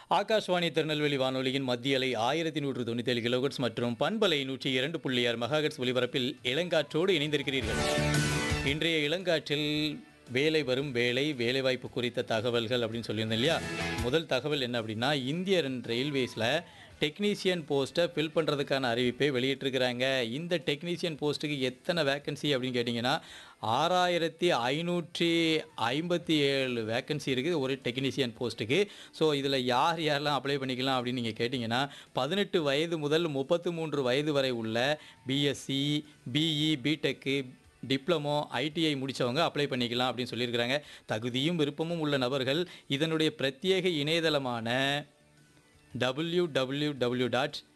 ஆகாஷ்வாணி திருநெல்வேலி வானொலியின் மத்திய அலை ஆயிரத்தி நூற்று தொண்ணூற்றி ஏழு கிலோகட்ஸ் மற்றும் பண்பலை நூற்றி இரண்டு புள்ளி ஆறு மெகாஹெட்ஸ் ஒலிபரப்பில் இளங்காற்றோடு இணைந்திருக்கிறீர்கள் இன்றைய இளங்காற்றில் வேலை வரும் வேலை வேலைவாய்ப்பு குறித்த தகவல்கள் அப்படின்னு சொல்லியிருந்தேன் இல்லையா முதல் தகவல் என்ன அப்படின்னா இந்திய ரயில்வேஸில் டெக்னீஷியன் போஸ்ட்டை ஃபில் பண்ணுறதுக்கான அறிவிப்பை வெளியிட்டிருக்கிறாங்க இந்த டெக்னீஷியன் போஸ்ட்டுக்கு எத்தனை வேக்கன்சி அப்படின்னு கேட்டிங்கன்னா ஆறாயிரத்தி ஐநூற்றி ஐம்பத்தி ஏழு வேக்கன்சி இருக்குது ஒரு டெக்னீஷியன் போஸ்ட்டுக்கு ஸோ இதில் யார் யாரெல்லாம் அப்ளை பண்ணிக்கலாம் அப்படின்னு நீங்கள் கேட்டிங்கன்னா பதினெட்டு வயது முதல் முப்பத்து மூன்று வயது வரை உள்ள BSc BE BTech diploma ITI முடித்தவங்க அப்ளை பண்ணிக்கலாம் அப்படின்னு சொல்லியிருக்கிறாங்க தகுதியும் விருப்பமும் உள்ள நபர்கள் இதனுடைய பிரத்யேக இணையதளமான www.rrb.gov.in டாட்